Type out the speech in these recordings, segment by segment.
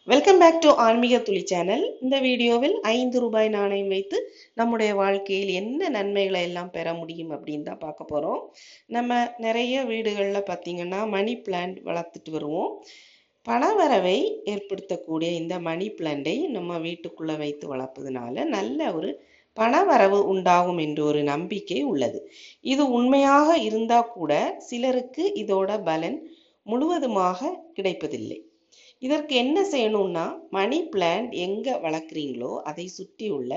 welcome back to ஆன்மீக துளி channel இந்த வீடியோவில் ஐந்து ரூபாய் நாணயம் வைத்து நம்முடைய வாழ்க்கையில் என்ன நன்மைகளை எல்லாம் பெற முடியும் அப்படின்னு தான் பார்க்க போகிறோம் நம்ம நிறைய வீடுகளில் பார்த்தீங்கன்னா மணி பிளான்ட் வளர்த்துட்டு வருவோம் பணவரவை ஏற்படுத்தக்கூடிய இந்த மணி பிளான்ட்டை நம்ம வீட்டுக்குள்ளே வைத்து வளர்ப்பதுனால நல்ல ஒரு பணவரவு உண்டாகும் என்ற ஒரு நம்பிக்கை உள்ளது இது உண்மையாக இருந்தால் கூட சிலருக்கு இதோட பலன் முழுவதுமாக கிடைப்பதில்லை இதற்கு என்ன செய்யணும்னா மணி பிளான்ட் எங்கே வளர்க்குறீங்களோ அதை சுற்றி உள்ள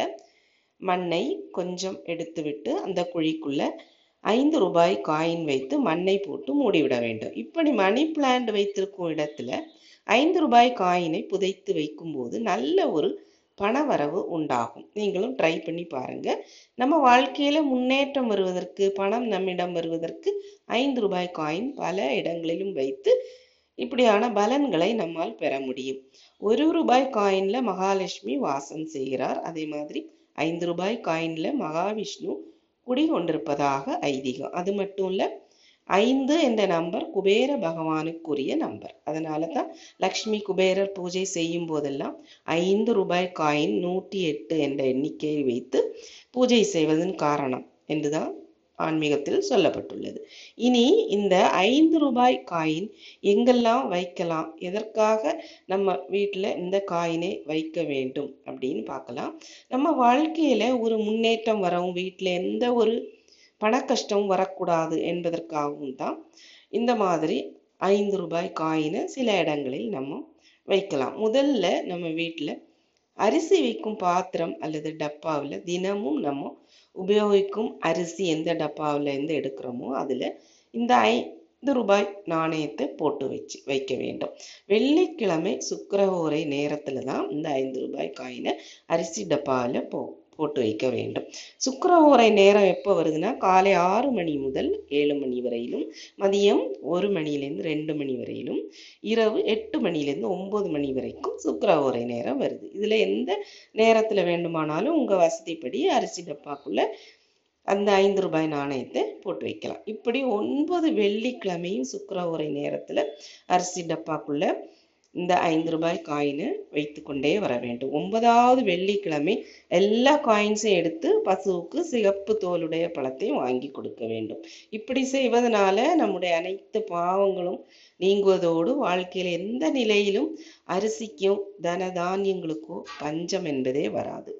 மண்ணை கொஞ்சம் எடுத்துவிட்டு அந்த குழிக்குள்ள ஐந்து ரூபாய் காயின் வைத்து மண்ணை போட்டு மூடிவிட வேண்டும் இப்படி மணி பிளான்ட் வைத்திருக்கும் இடத்துல ஐந்து ரூபாய் காயினை புதைத்து வைக்கும்போது நல்ல ஒரு பணவரவு உண்டாகும் நீங்களும் ட்ரை பண்ணி பாருங்க நம்ம வாழ்க்கையில முன்னேற்றம் வருவதற்கு பணம் நம்மிடம் வருவதற்கு ஐந்து ரூபாய் காயின் பல இடங்களிலும் வைத்து இப்படியான பலன்களை நம்மால் பெற முடியும் ஒரு ரூபாய் காயின்ல மகாலட்சுமி வாசம் செய்கிறார் அதே மாதிரி ஐந்து ரூபாய் காயின்ல மகாவிஷ்ணு குடிகொண்டிருப்பதாக ஐதீகம் அது மட்டும் இல்ல ஐந்து என்ற நம்பர் குபேர பகவானுக்குரிய நம்பர் அதனால தான் லக்ஷ்மி குபேரர் பூஜை செய்யும் போதெல்லாம் ஐந்து ரூபாய் காயின் நூற்றி எட்டு என்ற எண்ணிக்கையை வைத்து பூஜை செய்வதன் காரணம் என்றுதான் ஆன்மீகத்தில் சொல்லப்பட்டுள்ளது இனி இந்த ஐந்து ரூபாய் காயின் எங்கெல்லாம் வைக்கலாம் எதற்காக நம்ம வீட்டில் இந்த காயினை வைக்க வேண்டும் அப்படின்னு பார்க்கலாம் நம்ம வாழ்க்கையில ஒரு முன்னேற்றம் வரவும் வீட்டில் எந்த ஒரு பண கஷ்டம் வரக்கூடாது என்பதற்காகவும் தான் இந்த மாதிரி ஐந்து ரூபாய் காயினை சில இடங்களில் நம்ம வைக்கலாம் முதல்ல நம்ம வீட்டில் அரிசி வைக்கும் பாத்திரம் அல்லது டப்பாவில் தினமும் நம்ம உபயோகிக்கும் அரிசி எந்த டப்பாவில் இருந்து எடுக்கிறோமோ அதில் இந்த ஐந்து ரூபாய் நாணயத்தை போட்டு வச்சு வைக்க வேண்டும் வெள்ளிக்கிழமை சுக்கரஹோரை நேரத்தில் தான் இந்த ஐந்து ரூபாய் காயினை அரிசி டப்பாவில் போ போட்டு வைக்க வேண்டும் சுக்கரஹோரை நேரம் எப்போ வருதுன்னா காலை ஆறு மணி முதல் ஏழு மணி வரையிலும் மதியம் ஒரு மணிலேருந்து ரெண்டு மணி வரையிலும் இரவு எட்டு மணிலேருந்து ஒம்பது மணி வரைக்கும் சுக்கரஹோரை நேரம் வருது இதில் எந்த நேரத்தில் வேண்டுமானாலும் உங்கள் வசதிப்படி அரிசி டப்பாக்குள்ள அந்த ஐந்து ரூபாய் நாணயத்தை போட்டு வைக்கலாம் இப்படி ஒன்பது வெள்ளிக்கிழமையும் சுக்கரஹோரை நேரத்தில் அரிசி டப்பாக்குள்ள இந்த ஐந்து ரூபாய் காயினை வைத்து கொண்டே வர வேண்டும் ஒன்பதாவது வெள்ளிக்கிழமை எல்லா காயின்ஸையும் எடுத்து பசுவுக்கு சிகப்பு தோலுடைய பழத்தையும் வாங்கி கொடுக்க வேண்டும் இப்படி செய்வதனால நம்முடைய அனைத்து பாவங்களும் நீங்குவதோடு வாழ்க்கையில் எந்த நிலையிலும் அரிசிக்கும் தன தானியங்களுக்கோ பஞ்சம் என்பதே வராது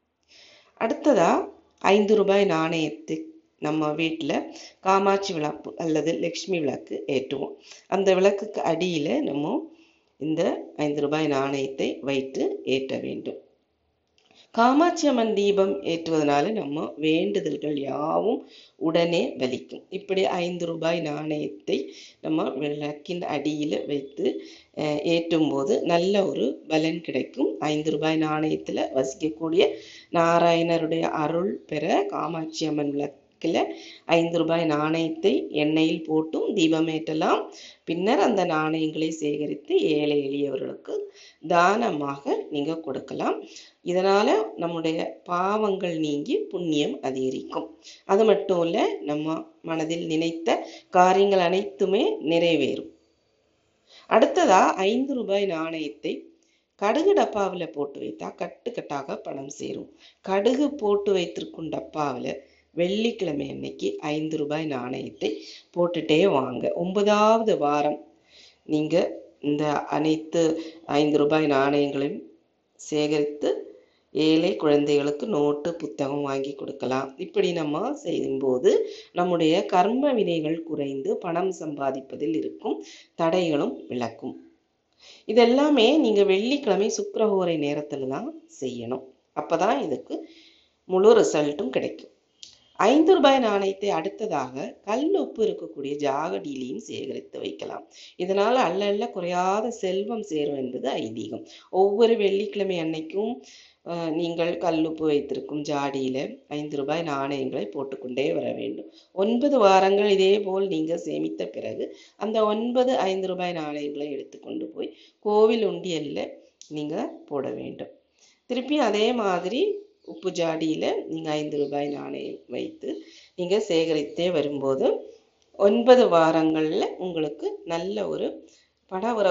அடுத்ததா ஐந்து ரூபாய் நாணயத்தை நம்ம வீட்டில் காமாட்சி விளக்கு அல்லது லக்ஷ்மி விளக்கு ஏற்றுவோம் அந்த விளக்குக்கு அடியில் நம்ம இந்த ஐந்து ரூபாய் நாணயத்தை வைத்து ஏற்ற வேண்டும் காமாட்சி அம்மன் தீபம் ஏற்றுவதனால நம்ம வேண்டுதல்கள் யாவும் உடனே பலிக்கும் இப்படி ஐந்து ரூபாய் நாணயத்தை நம்ம விளக்கின் அடியில் வைத்து ஏற்றும் போது நல்ல ஒரு பலன் கிடைக்கும் ஐந்து ரூபாய் நாணயத்தில் வசிக்கக்கூடிய நாராயணருடைய அருள் பெற காமாட்சி அம்மன் விளக்கு ஐந்து ரூபாய் நாணயத்தை எண்ணெயில் போட்டும் தீபமேற்றலாம் பின்னர் அந்த நாணயங்களை சேகரித்து ஏழை எளியவர்களுக்கு தானமாக நீங்க கொடுக்கலாம் இதனால நம்முடைய பாவங்கள் நீங்கி புண்ணியம் அதிகரிக்கும் அது மட்டும் இல்ல நம்ம மனதில் நினைத்த காரியங்கள் அனைத்துமே நிறைவேறும் அடுத்ததா ஐந்து ரூபாய் நாணயத்தை கடுகு டப்பாவில் போட்டு வைத்தா கட்டுக்கட்டாக பணம் சேரும் கடுகு போட்டு வைத்திருக்கும் டப்பாவில் வெள்ளிக்கிழமை அன்னைக்கு ஐந்து ரூபாய் நாணயத்தை போட்டுட்டே வாங்க ஒன்பதாவது வாரம் நீங்க இந்த அனைத்து ஐந்து ரூபாய் நாணயங்களையும் சேகரித்து ஏழை குழந்தைகளுக்கு நோட்டு புத்தகம் வாங்கி கொடுக்கலாம் இப்படி நம்ம செய்யும்போது நம்முடைய கர்ம வினைகள் குறைந்து பணம் சம்பாதிப்பதில் இருக்கும் தடைகளும் விளக்கும் இதெல்லாமே நீங்க வெள்ளிக்கிழமை சுக்கரஹோரை நேரத்துல தான் செய்யணும் அப்பதான் இதுக்கு முழு ரிசல்ட்டும் கிடைக்கும் ஐந்து ரூபாய் நாணயத்தை அடுத்ததாக கல் உப்பு இருக்கக்கூடிய ஜாகடியிலையும் சேகரித்து வைக்கலாம் இதனால் அல்ல அல்ல குறையாத செல்வம் சேரும் என்பது ஐதீகம் ஒவ்வொரு வெள்ளிக்கிழமை அன்னைக்கும் நீங்கள் கல்லுப்பு வைத்திருக்கும் ஜாடியில ஐந்து ரூபாய் நாணயங்களை போட்டுக்கொண்டே வர வேண்டும் ஒன்பது வாரங்கள் இதே போல் நீங்க சேமித்த பிறகு அந்த ஒன்பது ஐந்து ரூபாய் நாணயங்களை எடுத்துக்கொண்டு போய் கோவில் உண்டியல்ல நீங்க போட வேண்டும் திருப்பி அதே மாதிரி உப்பு ஜாடியில் நீங்கள் ஐந்து ரூபாய் நாணயம் வைத்து நீங்கள் சேகரித்தே வரும்போது ஒன்பது வாரங்களில் உங்களுக்கு நல்ல ஒரு பண உறவு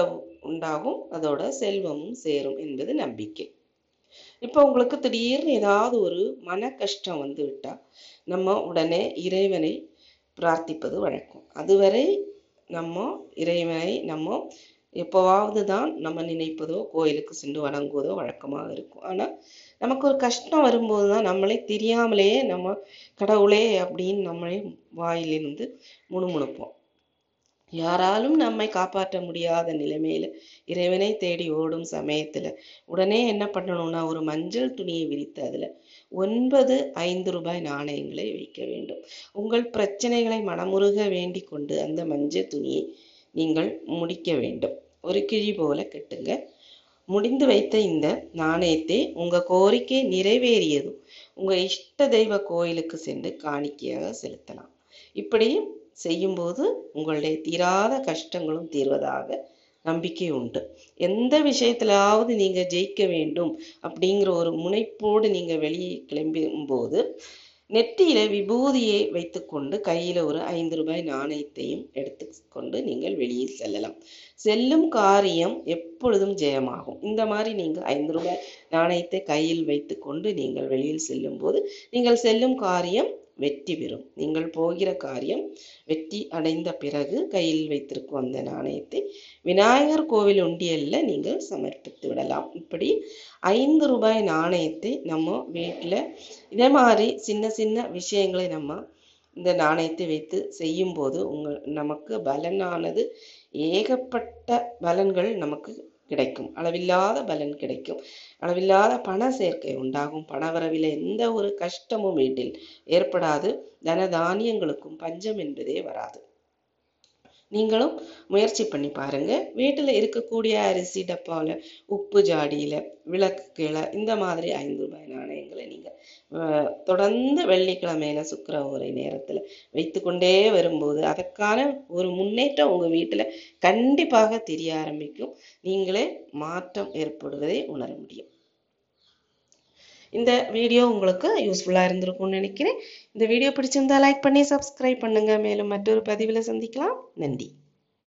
உண்டாகும் அதோட செல்வமும் சேரும் என்பது நம்பிக்கை இப்போ உங்களுக்கு திடீர்னு ஏதாவது ஒரு மன கஷ்டம் வந்து விட்டா நம்ம உடனே இறைவனை பிரார்த்திப்பது வழக்கம் அதுவரை நம்ம இறைவனை நம்ம எப்போவாவது தான் நம்ம நினைப்பதோ கோயிலுக்கு சென்று வணங்குவதோ வழக்கமாக இருக்கும் ஆனால் நமக்கு ஒரு கஷ்டம் வரும்போது தான் நம்மளே தெரியாமலேயே நம்ம கடவுளே அப்படின்னு நம்மளே வாயிலிருந்து முணுமுணுப்போம் யாராலும் நம்மை காப்பாற்ற முடியாத நிலைமையில இறைவனை தேடி ஓடும் சமயத்துல உடனே என்ன பண்ணணும்னா ஒரு மஞ்சள் துணியை விரித்து அதுல ஒன்பது ஐந்து ரூபாய் நாணயங்களை வைக்க வேண்டும் உங்கள் பிரச்சனைகளை மனமுருக வேண்டிக் கொண்டு அந்த மஞ்சள் துணியை நீங்கள் முடிக்க வேண்டும் ஒரு கிழி போல கட்டுங்க முடிந்து வைத்த இந்த நாணயத்தை உங்க கோரிக்கை நிறைவேறியதும் உங்க இஷ்ட தெய்வ கோயிலுக்கு சென்று காணிக்கையாக செலுத்தலாம் இப்படி செய்யும்போது உங்களுடைய தீராத கஷ்டங்களும் தீர்வதாக நம்பிக்கை உண்டு எந்த விஷயத்திலாவது நீங்க ஜெயிக்க வேண்டும் அப்படிங்கிற ஒரு முனைப்போடு நீங்க வெளியே கிளம்பும் போது நெற்றியில விபூதியை வைத்துக்கொண்டு கையில ஒரு ஐந்து ரூபாய் நாணயத்தையும் எடுத்துக்கொண்டு நீங்கள் வெளியில் செல்லலாம் செல்லும் காரியம் எப்பொழுதும் ஜெயமாகும் இந்த மாதிரி நீங்க ஐந்து ரூபாய் நாணயத்தை கையில் வைத்துக்கொண்டு நீங்கள் வெளியில் செல்லும் போது நீங்கள் செல்லும் காரியம் வெற்றி பெறும் நீங்கள் போகிற காரியம் வெற்றி அடைந்த பிறகு கையில் வைத்திருக்கும் அந்த நாணயத்தை விநாயகர் கோவில் உண்டியல்ல நீங்கள் சமர்ப்பித்து விடலாம் இப்படி ஐந்து ரூபாய் நாணயத்தை நம்ம வீட்டில் இதே மாதிரி சின்ன சின்ன விஷயங்களை நம்ம இந்த நாணயத்தை வைத்து செய்யும்போது உங்கள் நமக்கு பலனானது ஏகப்பட்ட பலன்கள் நமக்கு கிடைக்கும் அளவில்லாத பலன் கிடைக்கும் அளவில்லாத பண சேர்க்கை உண்டாகும் பணவரவில் எந்த ஒரு கஷ்டமும் வீட்டில் ஏற்படாது தன தானியங்களுக்கும் பஞ்சம் என்பதே வராது நீங்களும் முயற்சி பண்ணி பாருங்க வீட்டில் இருக்கக்கூடிய அரிசி டப்பாவில் உப்பு ஜாடியில் விளக்கு கீழே இந்த மாதிரி ஐந்து ரூபாய் நாணயங்களை நீங்கள் தொடர்ந்து வெள்ளிக்கிழமையில சுக்கர ஓரை நேரத்தில் வைத்துக்கொண்டே வரும்போது அதற்கான ஒரு முன்னேற்றம் உங்கள் வீட்டில் கண்டிப்பாக தெரிய ஆரம்பிக்கும் நீங்களே மாற்றம் ஏற்படுவதை உணர முடியும் இந்த வீடியோ உங்களுக்கு யூஸ்ஃபுல்லாக இருந்திருக்கும்னு நினைக்கிறேன் இந்த வீடியோ பிடிச்சிருந்தா லைக் பண்ணி சப்ஸ்கிரைப் பண்ணுங்க மேலும் மற்றொரு பதிவில் சந்திக்கலாம் நன்றி